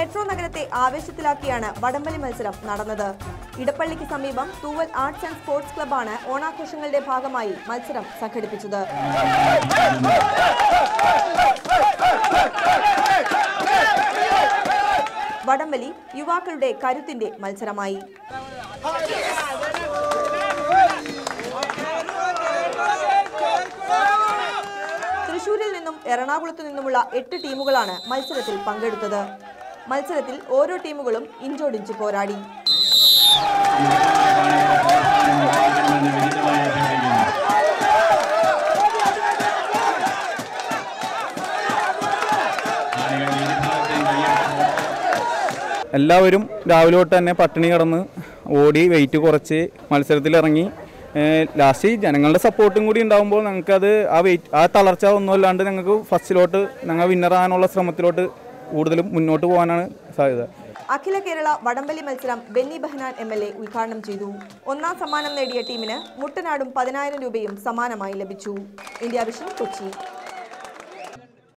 metro നഗരത്തെ ആവേശത്തിലാക്കിയാണ് വടംവലി മത്സരം നടന്നത് ഇടപ്പള്ളിക്ക് സമീപം തൂവൽ ആർട്സ് ആൻഡ് സ്പോർട്സ് ക്ലബ്ബാണ് ഓണാഘോഷങ്ങളുടെ ഭാഗമായി മത്സരം സംഘടിപ്പിച്ചത് വടംവലി യുവാക്കളുടെ കരുത്തിന്റെ മത്സരമായി തൃശൂരിൽ നിന്നും എറണാകുളത്തു നിന്നുമുള്ള എട്ട് ടീമുകളാണ് മത്സരത്തിൽ പങ്കെടുത്തത് മത്സരത്തിൽ ഓരോ ടീമുകളും ഇഞ്ചോടിഞ്ച് പോരാടി എല്ലാവരും രാവിലെ തൊട്ട് തന്നെ പട്ടിണി കിടന്ന് ഓടി വെയിറ്റ് കുറച്ച് മത്സരത്തിലിറങ്ങി ലാസ്റ്റ് ജനങ്ങളുടെ സപ്പോർട്ടും കൂടി ഉണ്ടാകുമ്പോൾ ഞങ്ങൾക്കത് ആ വെയിറ്റ് ആ തളർച്ച ഒന്നുമല്ലാണ്ട് ഞങ്ങൾക്ക് ഫസ്റ്റിലോട്ട് ഞങ്ങൾ വിന്നറാകാനുള്ള ശ്രമത്തിലോട്ട് കൂടുതലും മുന്നോട്ട് പോകാനാണ് സാധ്യത അഖില കേരള വടംവലി മത്സരം Benny Behanan M L A ഉദ്ഘാടനം ചെയ്തു ഒന്നാം സമ്മാനം നേടിയ ടീമിന് മുട്ടനാടും പതിനായിരം രൂപയും സമ്മാനമായി ലഭിച്ചു ഇന്ത്യ വിഷൻ കൊച്ചി